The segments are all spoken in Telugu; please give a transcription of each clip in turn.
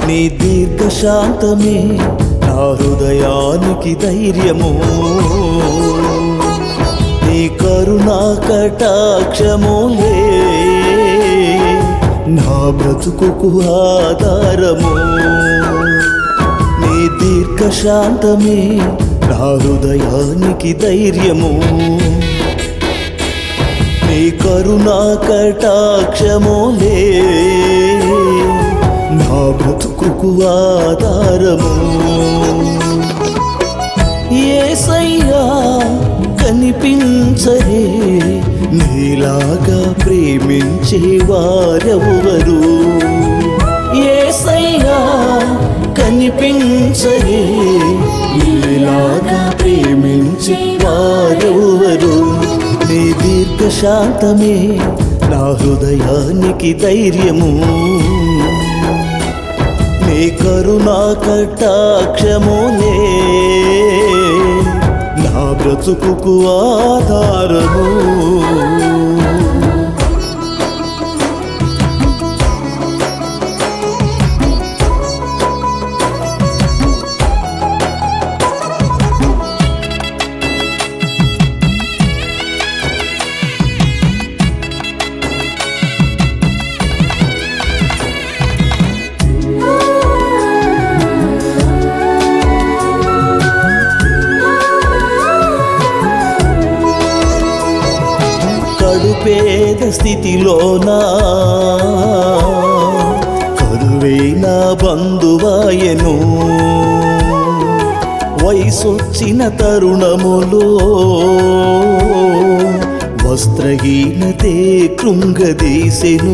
నీ దీర్ఘశాంతమే నా హృదయానికి ధైర్యము నీ కరుణా కటాక్షములే నా బ్రతుకుకు ఆధారము నీ దీర్ఘశాంతమే నా హృదయానికి ధైర్యము నీ కరుణా కటాక్షములే నా బ్రతుకుకు ఆధారము ఏసయ్యా కనిపించరే నీలాగా ప్రేమించే వారెవరు ఏసయ్యా కనిపించరే నీలాగా ప్రేమించే వారెవరు నీ దీర్ఘశాంతమే నా హృదయానికి ధైర్యము నీ కరుణా కటాక్షములే నా బ్రతుకుకు ఆధారము కడుపేద స్థితిలోనా కరువైన బంధువాయను వయసొచ్చిన తరుణములో వస్త్రహీనతే కృంగదీసెను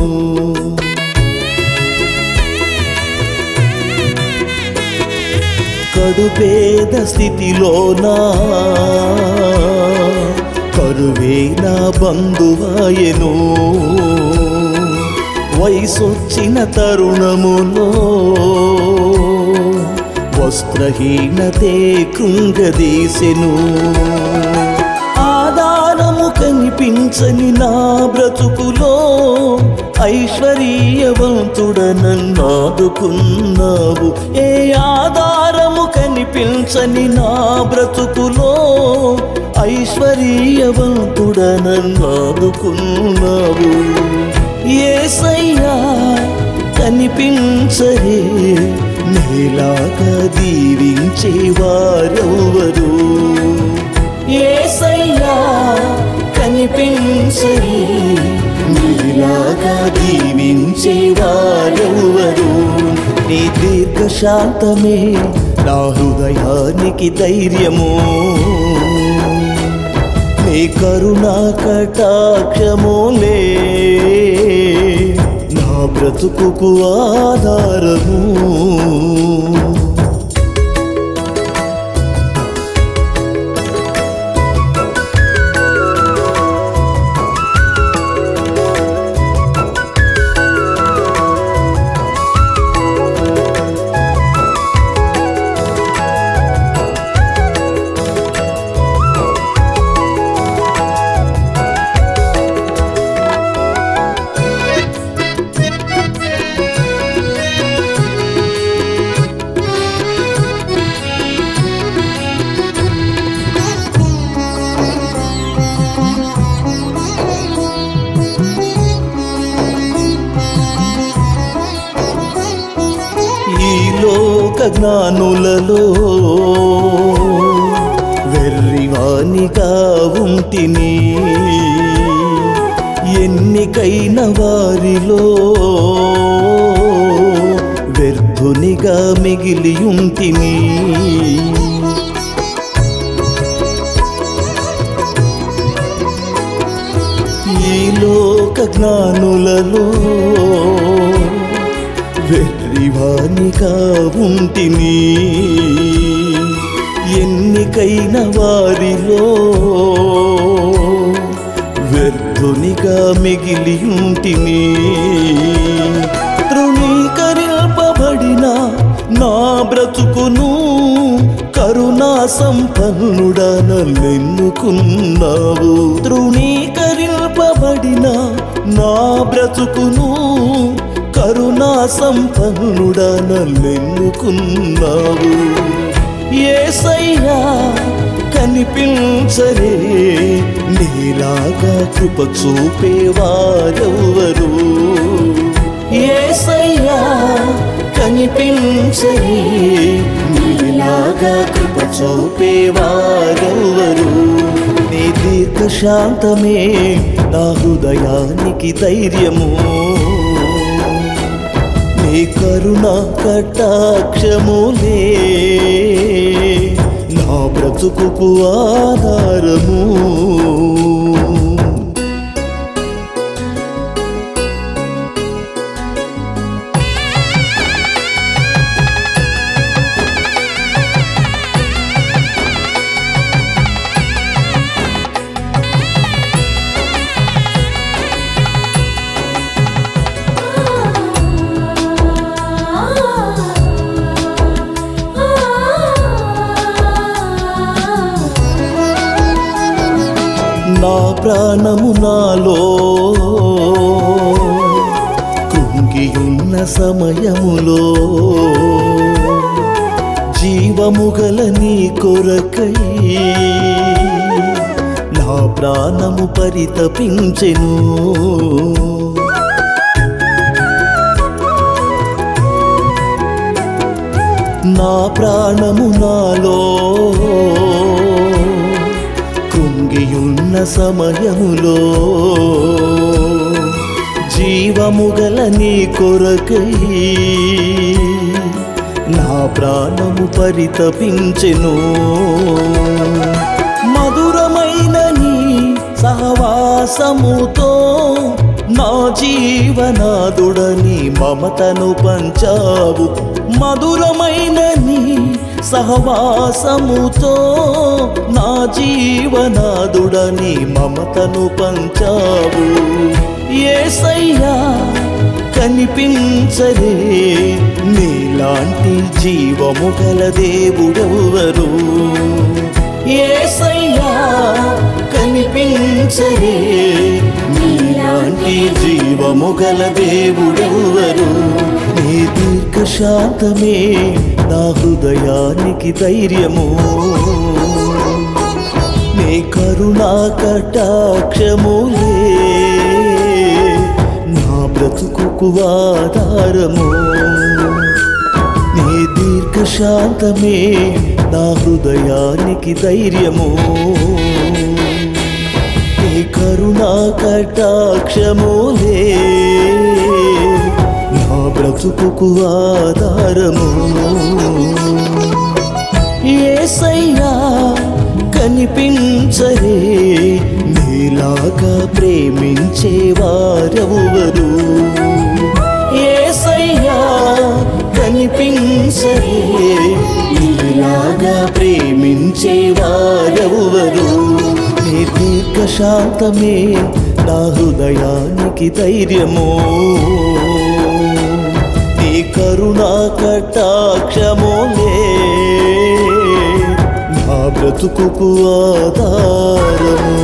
కడుపేద స్థితిలోనా కరువేన బంధువాయను వయసొచ్చిన తరుణములో వస్త్రహీనతే కృంగదీసెను ఆధారము కనిపించని నా బ్రతుకులో ఐశ్వర్యవంతుడనన్నాదుకున్నావు ఏ ఆధారము కనిపించని నా బ్రతుకులో ఐశ్వర్యవంతుడనన్నాదుకున్నావు ఏసయ్యా కనిపించరే నీలాగా దీవించే వారెవరు ఏసయ్యా కనిపించరే నీలాగా దీవించే వారెవరు నీ దీర్ఘశాంతమే నా హృదయానికి ధైర్యము నీ కరుణా కటాక్షములే నా బ్రతుకుకు ఆధారము ఈ లోక జ్ఞానులలో వెర్రివానిగా ఉంటిని ఎన్నికైన వారిలో వ్యర్థునిగా మిగిలి ఉంటిని ఈ లోక జ్ఞానులలో వెర్రివానిగా ఉంటిని ఎన్నికైన వారిలో వ్యర్థునిగా మిగిలి ఉంటిని తృణీకరింపబడిన నా బ్రతుకును కరుణా సంపన్నుడనెన్నుకున్నావు తృణీకరింపబడిన నా బ్రతుకును కరుణా సంపన్నుడా నన్నెన్నుకున్నావు ఏసయ్యా కనిపించరే నీలాగా కృప చూపేవారెవ్వరు ఏసయ్యా కనిపించరే నీలాగా కృప చూపేవారెవ్వరు నీ దీర్ఘ శాంతమే నా హృదయానికి ధైర్యము నీ కరుణ కటాక్షములే నా బ్రతుకుకు ఆధారము నా ప్రాణము నాలో కృంగియున్న సమయములో జీవముగల నీ కొరకై నా ప్రాణము పరితపించెను నా ప్రాణము నాలో కృంగియున్న సమయములో జీవముగల నీ కొరకై నా ప్రాణము పరితపించెను మధురమైన నీ సహవాసముతో నా జీవనాదుడని మమతను పంచావు మధురమైన నీ సహవాసముతో నా జీవనాదుడని మమతను పంచావు ఏసయ్యా కనిపించరే నీలాంటి జీవము గల దేవుడెవరు ఏసయ్యా కనిపించరే నీలాంటి జీవము గల దేవుడెవరు నీ దీర్ఘ శాంతమే నా హృదయానికి ధైర్యము నీ కరుణా కటాక్షములే నా బ్రతుకుకు ఆధారము నీ దీర్ఘ శాంతమే నా హృదయానికి ధైర్యము నీ కరుణా కటాక్షములే నా బ్రతుకుకు ఆధారము ఏసయ్యా కనిపించరే నీలాగా ప్రేమించేవారెవరు ఏసయ్యా కనిపించరే నీలాగా ప్రేమించేవారెవరు నీ దీర్ఘ శాంతమే నా హృదయానికి ధైర్యము నీ కరుణా కటాక్షములే నా బ్రతుకుకు ఆధారము